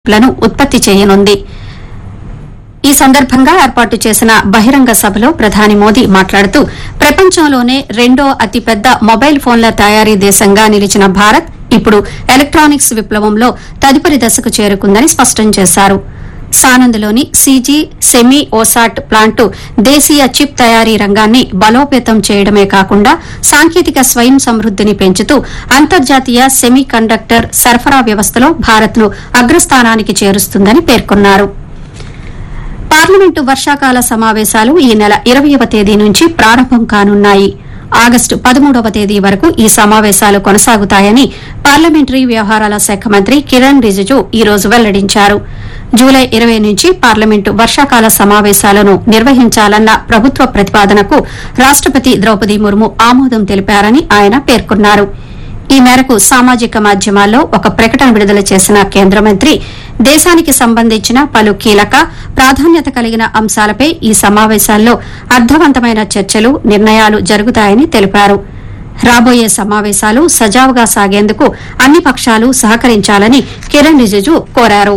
లను ఉత్పత్తి చేయనుంది ఈ సందర్భంగా ఏర్పాటు చేసిన బహిరంగ సభలో ప్రధాని మోదీ మాట్లాడుతూ ప్రపంచంలోనే రెండో అతిపెద్ద మొబైల్ ఫోన్ల తయారీ దేశంగా నిలిచిన భారత్ ఇప్పుడు ఎలక్ట్రానిక్స్ విప్లవంలో తదుపరి దశకు చేరుకుందని స్పష్టం చేశారు సానంద్లోని సీజీ సెమీ ఓసాట్ ప్లాంటు దేశీయ చిప్ తయారీ రంగాన్ని బలోపేతం చేయడమే కాకుండా సాంకేతిక స్వయం సమృద్దిని పెంచుతూ అంతర్జాతీయ సెమీ కండక్టర్ సరఫరా వ్యవస్థలో భారత్ను అగ్రస్థానానికి చేరుస్తుందని పేర్కొన్నారు పార్లమెంటు వర్షాకాల సమావేశాలు ఈ నెల ఇరవయవ తేదీ నుంచి ప్రారంభం కానున్నాయి ఆగస్టు పదమూడవ తేదీ వరకు ఈ సమావేశాలు కొనసాగుతాయని పార్లమెంటరీ వ్యవహారాల శాఖ మంత్రి కిరణ్ రిజిజు ఈ రోజు వెల్లడించారు జూలై ఇరవై నుంచి పార్లమెంటు వర్షాకాల సమావేశాలను నిర్వహించాలన్న ప్రభుత్వ ప్రతిపాదనకు రాష్టపతి ద్రౌపది ముర్ము ఆమోదం తెలిపారని ఆయన పేర్కొన్నారు ఈ మేరకు సామాజిక మాధ్యమాల్లో ఒక ప్రకటన విడుదల చేసిన కేంద్ర మంత్రి దేశానికి సంబంధించిన పలు కీలక ప్రాధాన్యత కలిగిన అంశాలపై ఈ సమావేశాల్లో అర్థవంతమైన చర్చలు నిర్ణయాలు జరుగుతాయని తెలిపారు రాబోయే సమావేశాలు సజావుగా సాగేందుకు అన్ని పక్షాలు సహకరించాలని కిరణ్ రిజిజు కోరారు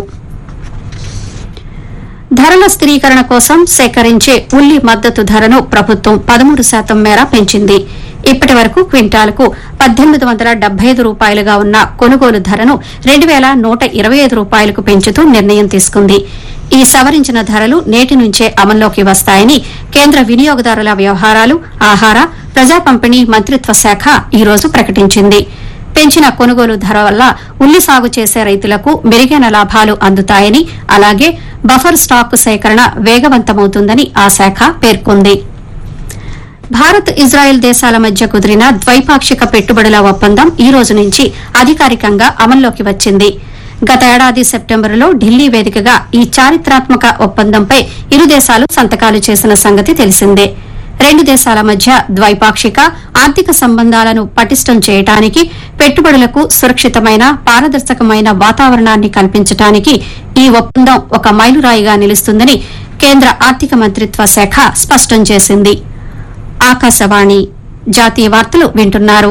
ధరల స్థిరీకరణ కోసం సేకరించే ఉల్లి మద్దతు ధరను ప్రభుత్వం పదమూడు శాతం మేర పెంచింది ఇప్పటి వరకు క్వింటాలకు పద్దెనిమిది వందల డెబ్బై ఐదు రూపాయలుగా ఉన్న కొనుగోలు ధరను రెండు వేల నూట ఇరవై ఐదు రూపాయలకు పెంచుతూ నిర్ణయం తీసుకుంది ఈ సవరించిన ధరలు నేటి నుంచే అమల్లోకి వస్తాయని కేంద్ర వినియోగదారుల వ్యవహారాలు ఆహార ప్రజా పంపిణీ మంత్రిత్వ శాఖ ఈ రోజు ప్రకటించింది పెంచిన కొనుగోలు ధర వల్ల ఉల్లి సాగు చేసే రైతులకు మెరుగైన లాభాలు అందుతాయని అలాగే బఫర్ స్టాక్ సేకరణ వేగవంతమవుతుందని ఆ శాఖ పేర్కొంది భారత్ ఇజ్రాయెల్ దేశాల మధ్య కుదిరిన ద్వైపాక్షిక పెట్టుబడుల ఒప్పందం ఈ రోజు నుంచి అధికారికంగా అమల్లోకి వచ్చింది గత ఏడాది సెప్టెంబరులో ఢిల్లీ వేదికగా ఈ చారిత్రాత్మక ఒప్పందంపై ఇరు దేశాలు సంతకాలు చేసిన సంగతి తెలిసిందే రెండు దేశాల మధ్య ద్వైపాక్షిక ఆర్థిక సంబంధాలను పటిష్టం చేయడానికి పెట్టుబడులకు సురక్షితమైన పారదర్శకమైన వాతావరణాన్ని కల్పించడానికి ఈ ఒప్పందం ఒక మైలురాయిగా నిలుస్తుందని కేంద్ర ఆర్థిక మంత్రిత్వ శాఖ స్పష్టం చేసింది ఆకాశవాణి జాతీయ వార్తలు వింటున్నారు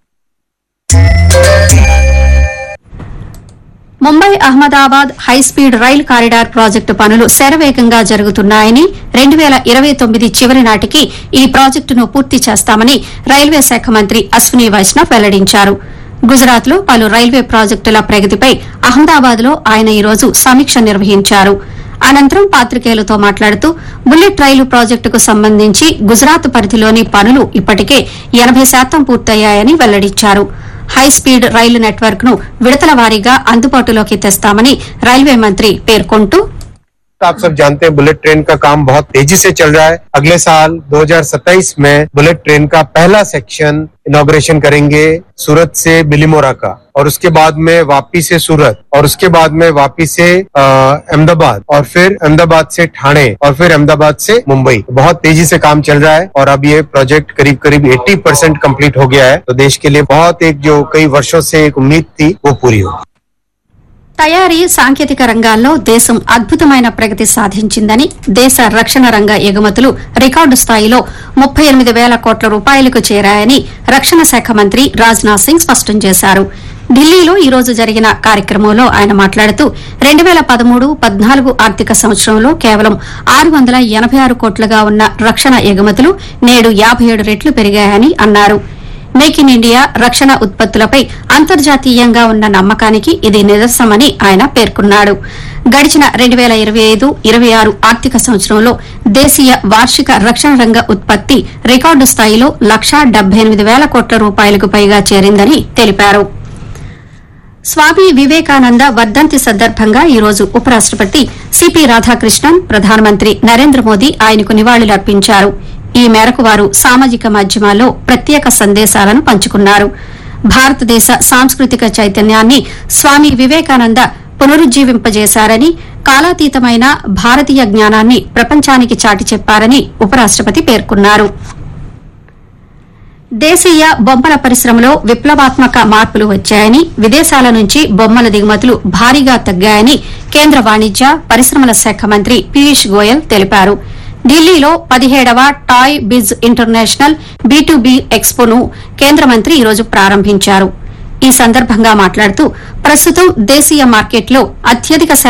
ముంబై అహ్మదాబాద్ హైస్పీడ్ రైలు కారిడార్ ప్రాజెక్టు పనులు శరవేగంగా జరుగుతున్నాయని రెండు వేల ఇరవై తొమ్మిది చివరి నాటికి ఈ ప్రాజెక్టును పూర్తి చేస్తామని రైల్వే శాఖ మంత్రి అశ్విని వైష్ణవ్ వెల్లడించారు గుజరాత్ లో పలు రైల్వే ప్రాజెక్టుల ప్రగతిపై అహ్మదాబాద్ లో ఆయన ఈ రోజు సమీక్ష నిర్వహించారు అనంతరం పాత్రికేయులతో మాట్లాడుతూ బుల్లెట్ రైలు ప్రాజెక్టుకు సంబంధించి గుజరాత్ పరిధిలోని పనులు ఇప్పటికే ఎనబై శాతం పూర్తయ్యాయని వెల్లడించారు హైస్పీడ్ రైలు నెట్వర్క్ ను విడతల వారీగా అందుబాటులోకి తెస్తామని రైల్వే మంత్రి పేర్కొంటూ आप सब जानते हैं बुलेट ट्रेन का काम बहुत तेजी से चल रहा है अगले साल 2027 में बुलेट ट्रेन का पहला सेक्शन इनॉग्रेशन करेंगे सूरत से बिलीमोरा का और उसके बाद में वापी से सूरत और उसके बाद में वापी से अ, अहमदाबाद और फिर अहमदाबाद से ठाणे और फिर अहमदाबाद से मुंबई बहुत तेजी से काम चल रहा है और अब ये प्रोजेक्ट करीब करीब 80 परसेंट कम्प्लीट हो गया है तो देश के लिए बहुत एक जो कई वर्षों से एक उम्मीद थी वो पूरी हो తయారీ సాంకేతిక రంగాల్లో దేశం అద్భుతమైన ప్రగతి సాధించిందని దేశ రక్షణ రంగ ఎగుమతులు రికార్డు స్థాయిలో ముప్పై ఎనిమిది వేల కోట్ల రూపాయలకు చేరాయని రక్షణ శాఖ మంత్రి రాజ్నాథ్ సింగ్ స్పష్టం చేశారు ఢిల్లీలో ఈ రోజు జరిగిన కార్యక్రమంలో ఆయన మాట్లాడుతూ రెండు వేల పదమూడు పద్నాలుగు ఆర్థిక సంవత్సరంలో కేవలం ఆరు వందల ఎనబై ఆరు కోట్లుగా ఉన్న రక్షణ ఎగుమతులు నేడు యాబై ఏడు రెట్లు పెరిగాయని అన్నారు మేక్ ఇన్ ఇండియా రక్షణ ఉత్పత్తులపై అంతర్జాతీయంగా ఉన్న నమ్మకానికి ఇది నిదర్శనమని ఆయన పేర్కొన్నాడు గడిచిన రెండు వేల ఇరవై ఐదు ఇరవై ఆరు ఆర్థిక సంవత్సరంలో దేశీయ వార్షిక రక్షణ రంగ ఉత్పత్తి రికార్డు స్థాయిలో లక్షా డెబ్బై ఎనిమిది వేల కోట్ల రూపాయలకు పైగా చేరిందని తెలిపారు స్వామి వివేకానంద వర్ధంతి సందర్భంగా ఈ రోజు ఉపరాష్టపతి సిపి రాధాకృష్ణన్ ప్రధానమంత్రి నరేంద్ర మోదీ ఆయనకు నివాళులర్పించారు ఈ మేరకు వారు సామాజిక మాధ్యమాల్లో ప్రత్యేక సందేశాలను పంచుకున్నారు భారతదేశ సాంస్కృతిక చైతన్యాన్ని స్వామి వివేకానంద పునరుజ్జీవింపజేశారని కాలాతీతమైన భారతీయ జ్ఞానాన్ని ప్రపంచానికి చాటి చెప్పారని ఉపరాష్టపతి పేర్కొన్నారు దేశీయ బొమ్మల పరిశ్రమలో విప్లవాత్మక మార్పులు వచ్చాయని విదేశాల నుంచి బొమ్మల దిగుమతులు భారీగా తగ్గాయని కేంద్ర వాణిజ్య పరిశ్రమల శాఖ మంత్రి పీయూష్ గోయల్ తెలిపారు ఢిల్లీలో పదిహేడవ టాయ్ బిజ్ ఇంటర్నేషనల్ బీ ఎక్స్పోను కేంద్ర మంత్రి ఈ రోజు ప్రారంభించారు ఈ సందర్భంగా మాట్లాడుతూ ప్రస్తుతం దేశీయ మార్కెట్లో అత్యధిక శాతం